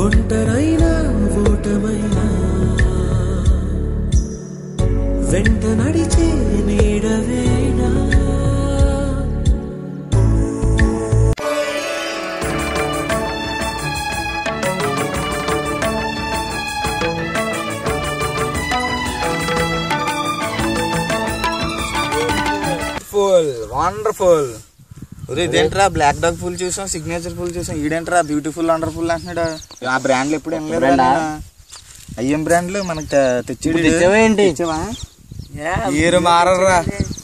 ఒంటరైనా ఓటమైనా వెంట నడిచే నీడవేనా full wonderful ఒరే ఇదేంట్రా బ్లాక్ డాగ్ ఫుల్ చూసాం సిగ్నేచర్ ఫుల్ చూసాం ఈడేంట్రా బ్యూటిఫుల్ వండర్ఫుల్ అంటున్నాడు ఆ బ్రాండ్లు ఎప్పుడు ఏం లేదు Brand ఆ? అయ్యం బ్రాండ్లు మనకి తె- తెచ్చాడు ఈడు. తెచ్చావేంటి? తెచ్చావా? ఈరు మారర్రా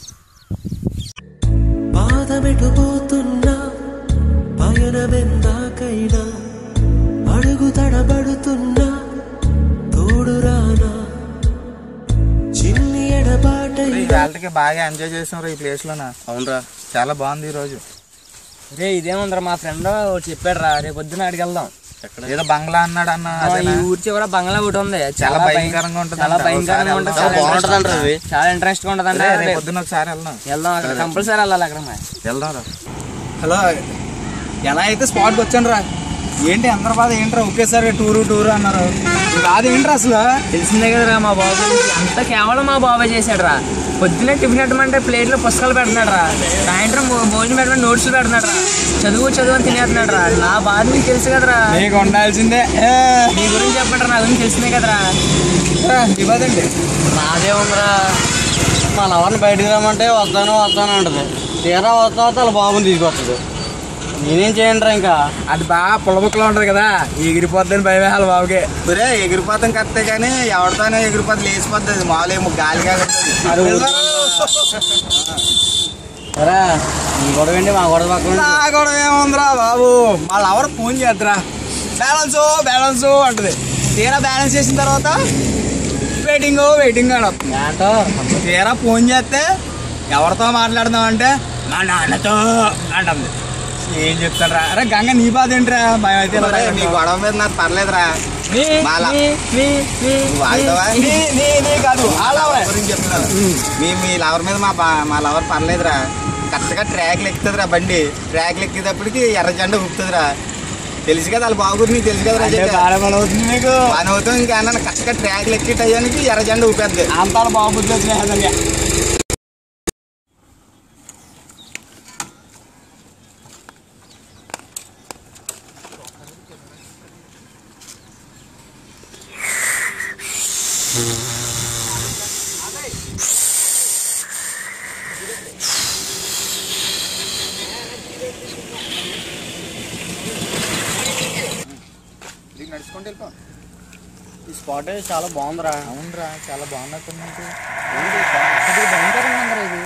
పాదమెటుపోతున్నా పయనమెందాకైనా అడుగు తడబడుతున్నా తోడురానా చిన్ని ఎడబాటైనా వాళ్ళకి బాగా ఎంజాయ్ చేసాం రా ఈ ప్లేస్ లోన అవునరా చాలా బాగుంది ఈ రోజు రే ఇదేముందిరా మా ఫ్రెండ్ చెప్పాడు రా రేపు పొద్దున అడిగి వెళ్దాం ఏదో బంగ్లా అన్నాడు అన్న ఆ, ఈ అదేనా? ఊరి చివర బంగ్లా ఒకటి ఉంది చాలా భయం- భయంకరంగా ఉంటుంది చాలా అంట. భయంకరంగా ఒకసారి ఉంటుంది వెళ్దాం. చాలా బాగుంటుందంట interest- అది. చాలా ఇంట్రెస్ట్ గా ఉంటుంది అదే, రేపు పొద్దున్న ఒకసారి వెళ్దాం వెళ్దాం అక్కడ కంపల్సరీ వెళ్ళాలి అక్కడ మరి వెళ్దాం రా హలో ఎలా అయితే స్పాట్కి వచ్చాను రా ఏంటి అందరి బాధ ఏంట్రా ఒకేసారి టూరు టూరు అన్నారు బాధ ఏంట్రా అసలు తెలిసిందే కదరా మా బాబు గురించి. అంతా కేవలం మా బాబాయ్ చేశాడు రా పొద్దున్నే టిఫిన్ పెట్టమంటే ప్లేట్లో పుస్తకాలు పెడుతున్నాడు రా సాయంత్రం భో- భోజనం పెట్టమంటే నోట్స్ పెడుతున్నాడు రా చదువు చదువు అని తినేస్తున్నాడు రా నా బాధ నీకు తెలుసు కదరా నీకు ఉండాల్సిందే ఏ, నీ గురించి చెప్పండి రా, నా గురించి తెలిసిందే కదరా రా, నీ బాధ ఏంటి నాదే ఉందిరా మా లవర్ని బయటికి రమ్మంటే వస్తాను వస్తాను అంటది తీరా వస్తా వస్తా వాళ్ళ బాబుని తీసుకొస్తుంది నేనేం చేయండి ఇంకా అది బాగా పుల్లబుక్కలో ఉంటది కదా ఎగిరిపోద్దని భయమేహాలి బాబుకి ఒరే ఎగిరిపోతాం కరెక్టే కానీ ఎవరితోనే ఎగిరిపోతే లేచిపోద్ది అది మామూలు గాలి కాదు సరే నీ గొడవ ఏంటి మా గొడవ పక్కన నా కూడా ఏముందిరా బాబు వాళ్ళ ఎవరు ఫోన్ చేద్దరా బ్యాలెన్స్ బ్యాలెన్స్ అంటది తీరా బ్యాలెన్స్ చేసిన తర్వాత వెయిటింగ్ వెయిటింగ్ అని వస్తుంది ఏంటో తీరా ఫోన్ చేస్తే ఎవరితో మాట్లాడుతున్నావు అంటే మా నాన్నతో అంటుంది ఏం చెప్తారా అరే గంగ నీ బాధ ఏంట్రా భయం అయితే నీ గొడవ మీద నాకు పర్లేదురా మాలా. నీ నీ నీ కాదు ఆ లవర్ గురించి చెప్తున్నాను మీ మీ లవర్ మీద మా బా- మా లవర్ పర్లేదురా కరెక్ట్గా ట్రాక్లు ఎక్కుతుందిరా బండి ట్రాక్లు ఎక్కేటప్పటికి ఎర్ర జెండా ఊపుతుందిరా తెలుసు కదా వాళ్ళ బాగురు నీకు తెలుసు కదా పని అవుతుంది మీకు పని అవుతుంది ఇంకా అన్న కరెక్ట్గా ట్రాక్లు ఎక్కే టయానికి ఎర్ర జెండా ఊపేద్ది అంతా బాబు వచ్చిన నడుచుకుంటూ వెళ్ళిపో ఈ స్పాట్ చాలా బాగుందిరా అవునరా చాలా బాగున్నట్టుంది నీకు భయంకరంగా ఉందిరా ఇది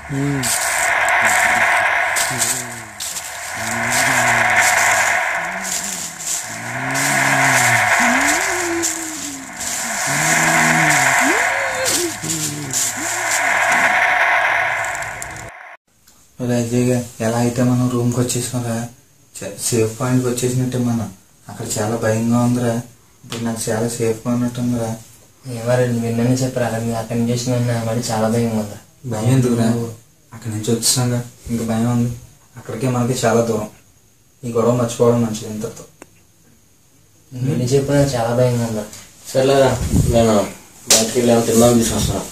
అజయ్గా ఎలా అయితే మనం రూమ్కి వచ్చేసినారా సేఫ్ పాయింట్కి వచ్చేసినట్టే మనం అక్కడ చాలా భయంగా ఉందిరా ఇప్పుడు నాకు చాలా సేఫ్గా ఉన్నట్టుందిరా మరి విన్నని చెప్పరా మీరు అక్కడి నుంచి చేసిన మళ్ళీ చాలా భయం ఉందా భయం ఎందుకురా అక్కడి నుంచి వచ్చేసాగా ఇంకా భయం ఉంది అక్కడికే మనకి చాలా దూరం ఈ గొడవ మర్చిపోవడం మంచిది ఇంతతో విని చెప్పిన చాలా భయంగా ఉందా సరేలేరా నేను బయటికి వెళ్ళి తిన్నాను తీసుకొస్తాను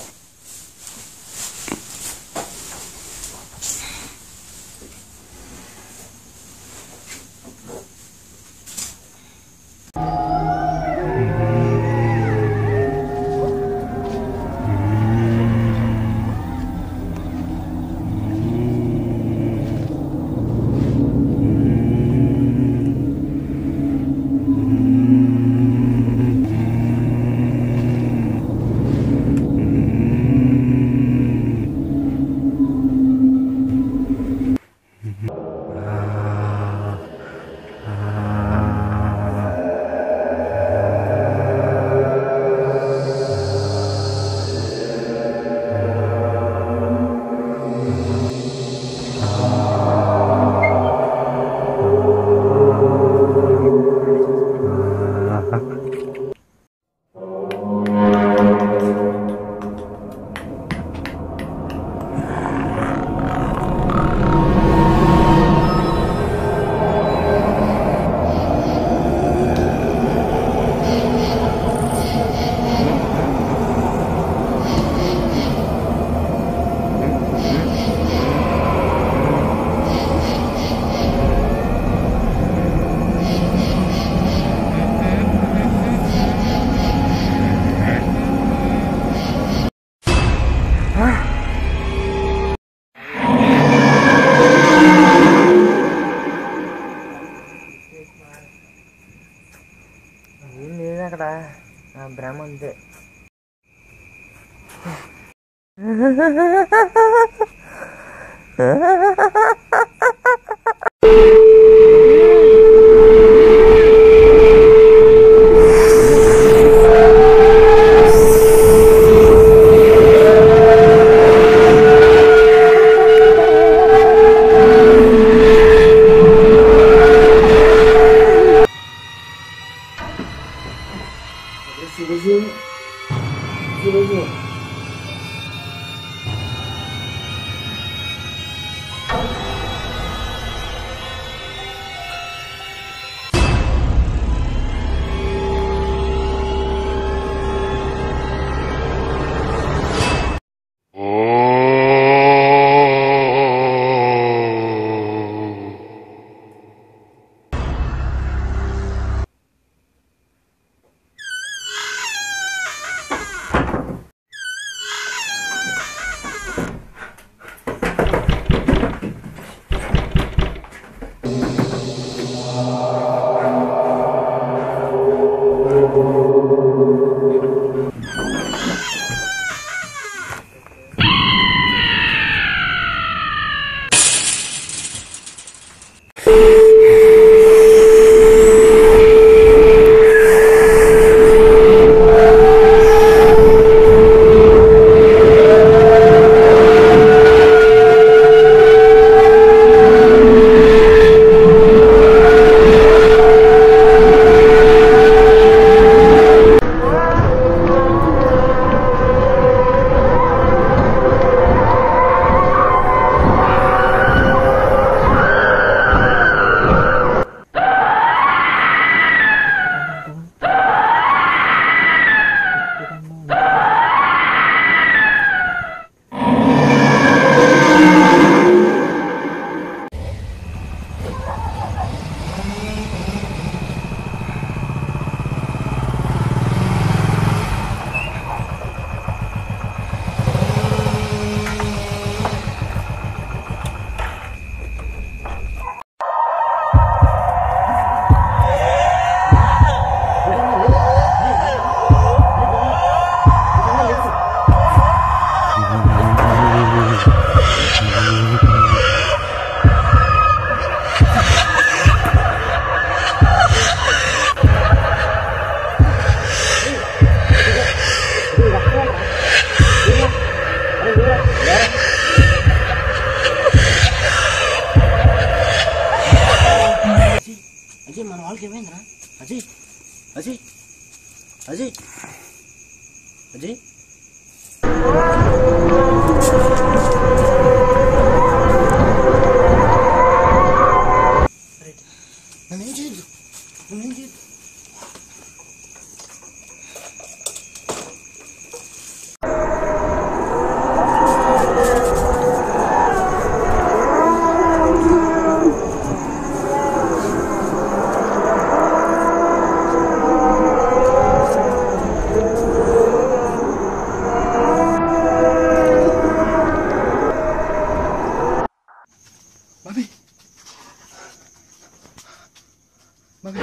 ఏం లేదు అక్కడ ఆ భ్రమ అంతే బాబుకి ఏమైందిరా అజయ్ అజయ్ అజయ్ అజయ్ నన్నేం చేయొద్దు నన్నేం చేయొద్దు బాబీ బాబీ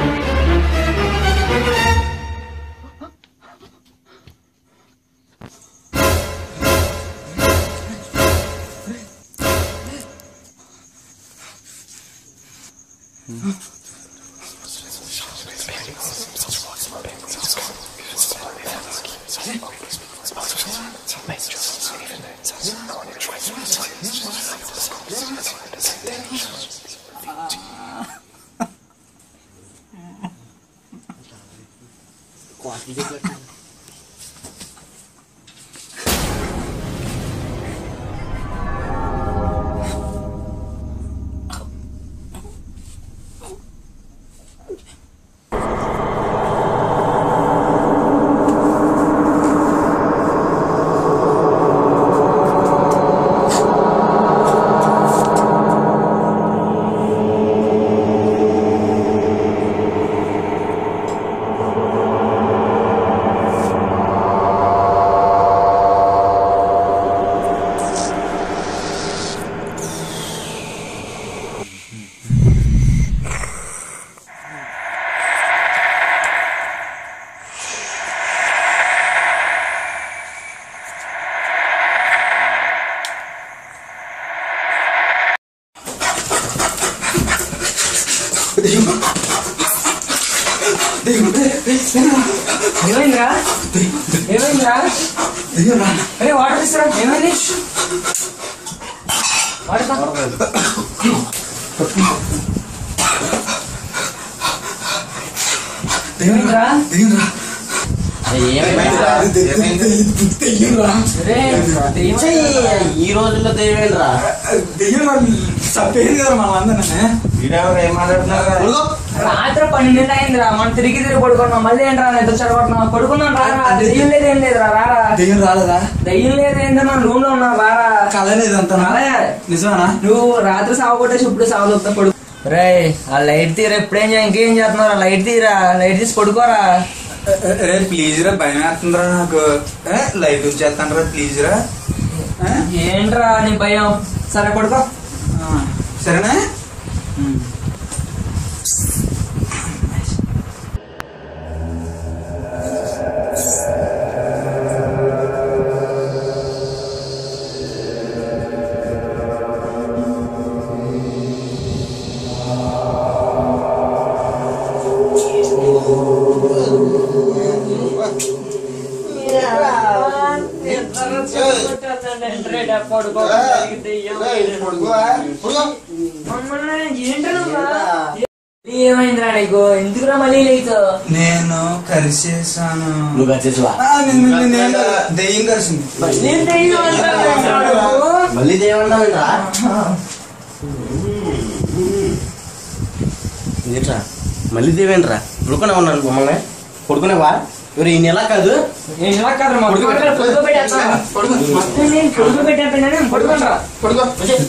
ఏమైందిరా ఏమైందిరా అరే వాటర్ తీసుకురా ఏమైంది వాటర్ తా. ఏమైందిరా అరే దెయ్యం. ఈ రోజుల్లో దేవేంద్రా చంపేది కదా మన అందరినీ రాత్రి పన్నెండు అయిందిరా మనం తిరిగి తిరిగి పడుకున్నాం మళ్ళీ ఏంట్రా నేను చెడగొట్టినా పడుకున్నాం రారా దెయ్యం లేదు ఏం లేదురా రారా దెయ్యం రాలేదా దెయ్యం లేదు ఏంటో మనం రూమ్ లో ఉన్నాం రారా కలలేదంతా అదే. నిజమేనా నువ్వు రాత్రి సాగు కొట్టేసి ఇప్పుడు సాగు దొక్కుతా పడు రే ఆ లైట్ తీరా ఎప్పుడేం చేయ ఇంకేం చేస్తున్నారా లైట్ తీరా లైట్ తీసి పడుకోరా రే ప్లీజ్ రా భయం వేస్తుందిరా నాకు ఏ, లైట్ వచ్చేస్తాను రా ప్లీజ్ రా ఏ? ఏంట్రా నీ భయం సరే పడుకో ఆ, సరేనా ఏమైందిరా నీకు ఎందుకురా మళ్ళీ లేదు నేను కరిసేసాను నువ్వు వచ్చేసివా ఆ, నేను- నేను- నేను దెయ్యం కలిసింది నేను దెయ్యం అంటాను. మళ్ళీ దేవంటావేంట్రా ఏంట్రా మళ్ళీ దేవేంట్రా పడుకునే ఉన్నాను మమ్మల్ని పడుకునేవా ఎవరు ఈ నెల కాదు నేను ఇలా కాదురా, మా పడుకో పడుకోబెట్టేస్తా. మొత్తం నేను పడుకోబెట్టేస్తాను, నేను పడుకోనురా. పడుకో.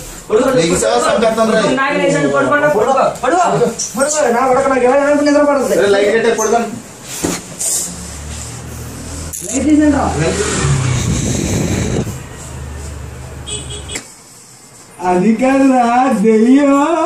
నాకు లేచాను, పడుకోండి, పడుకో. పడుకో. పడుకో. నా పడక నాకు ఎలా ఎలా నిద్ర పడుతుంది. లైట్ తీసేయండి రా. అది కాదురా దెయ్యం